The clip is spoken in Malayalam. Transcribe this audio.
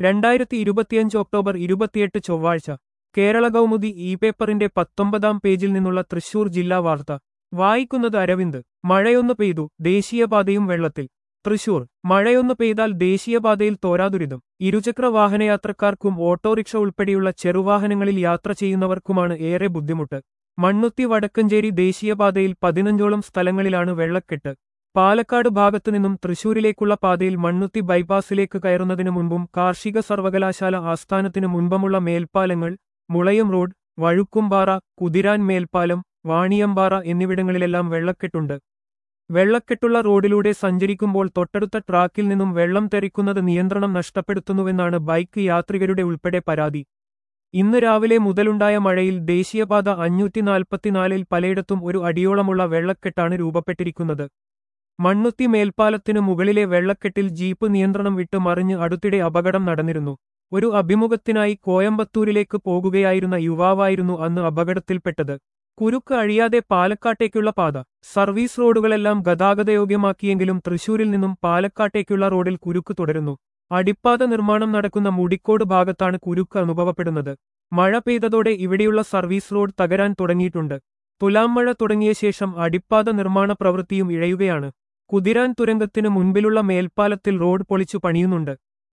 രണ്ടായിരത്തി ഇരുപത്തിയഞ്ച് ഒക്ടോബർ ഇരുപത്തിയെട്ട് ചൊവ്വാഴ്ച കേരള കൗമുദി ഇ പേപ്പറിന്റെ പത്തൊമ്പതാം പേജിൽ നിന്നുള്ള തൃശൂർ ജില്ലാ വാർത്ത വായിക്കുന്നത് അരവിന്ദ് മഴയൊന്നു പെയ്തു ദേശീയപാതയും വെള്ളത്തിൽ തൃശൂർ മഴയൊന്നു പെയ്താൽ ദേശീയപാതയിൽ തോരാദുരിതം ഇരുചക്ര വാഹനയാത്രക്കാർക്കും ഓട്ടോറിക്ഷ ഉൾപ്പെടെയുള്ള ചെറുവാഹനങ്ങളിൽ യാത്ര ചെയ്യുന്നവർക്കുമാണ് ഏറെ ബുദ്ധിമുട്ട് മണ്ണുത്തി വടക്കഞ്ചേരി ദേശീയപാതയിൽ പതിനഞ്ചോളം സ്ഥലങ്ങളിലാണ് വെള്ളക്കെട്ട് പാലക്കാട് ഭാഗത്തുനിന്നും തൃശൂരിലേക്കുള്ള പാതയിൽ മണ്ണുത്തി ബൈപ്പാസിലേക്ക് കയറുന്നതിനു മുൻപും കാർഷിക സർവകലാശാല ആസ്ഥാനത്തിനു മുൻപുമുള്ള മേൽപ്പാലങ്ങൾ മുളയം റോഡ് വഴുക്കുംപാറ കുതിരാൻ മേൽപ്പാലം വാണിയമ്പാറ എന്നിവിടങ്ങളിലെല്ലാം വെള്ളക്കെട്ടുണ്ട് വെള്ളക്കെട്ടുള്ള റോഡിലൂടെ സഞ്ചരിക്കുമ്പോൾ തൊട്ടടുത്ത ട്രാക്കിൽ നിന്നും വെള്ളം തെറിക്കുന്നത് നിയന്ത്രണം നഷ്ടപ്പെടുത്തുന്നുവെന്നാണ് ബൈക്ക് യാത്രികരുടെ ഉൾപ്പെടെ പരാതി ഇന്ന് രാവിലെ മുതലുണ്ടായ മഴയിൽ ദേശീയപാത അഞ്ഞൂറ്റി നാൽപ്പത്തിനാലിൽ പലയിടത്തും ഒരു അടിയോളമുള്ള വെള്ളക്കെട്ടാണ് രൂപപ്പെട്ടിരിക്കുന്നത് മണ്ണുത്തി മേൽപ്പാലത്തിനു മുകളിലെ വെള്ളക്കെട്ടിൽ ജീപ്പ് നിയന്ത്രണം വിട്ട് മറിഞ്ഞ് അടുത്തിടെ അപകടം നടന്നിരുന്നു ഒരു അഭിമുഖത്തിനായി കോയമ്പത്തൂരിലേക്ക് പോകുകയായിരുന്ന യുവാവായിരുന്നു അന്ന് അപകടത്തിൽപ്പെട്ടത് കുരുക്ക് അഴിയാതെ പാലക്കാട്ടേക്കുള്ള പാത സർവീസ് റോഡുകളെല്ലാം ഗതാഗതയോഗ്യമാക്കിയെങ്കിലും തൃശൂരിൽ നിന്നും പാലക്കാട്ടേക്കുള്ള റോഡിൽ കുരുക്ക് തുടരുന്നു അടിപ്പാത നിർമ്മാണം നടക്കുന്ന മുടിക്കോട് ഭാഗത്താണ് കുരുക്ക് അനുഭവപ്പെടുന്നത് മഴ പെയ്തതോടെ ഇവിടെയുള്ള സർവീസ് റോഡ് തകരാൻ തുടങ്ങിയിട്ടുണ്ട് തുലാം മഴ തുടങ്ങിയ ശേഷം അടിപ്പാത നിർമ്മാണ പ്രവൃത്തിയും ഇഴയുകയാണ് കുതിരാൻ തുരങ്കത്തിനു മുൻപിലുള്ള മേൽപ്പാലത്തിൽ റോഡ് പൊളിച്ചു പണിയുന്നുണ്ട്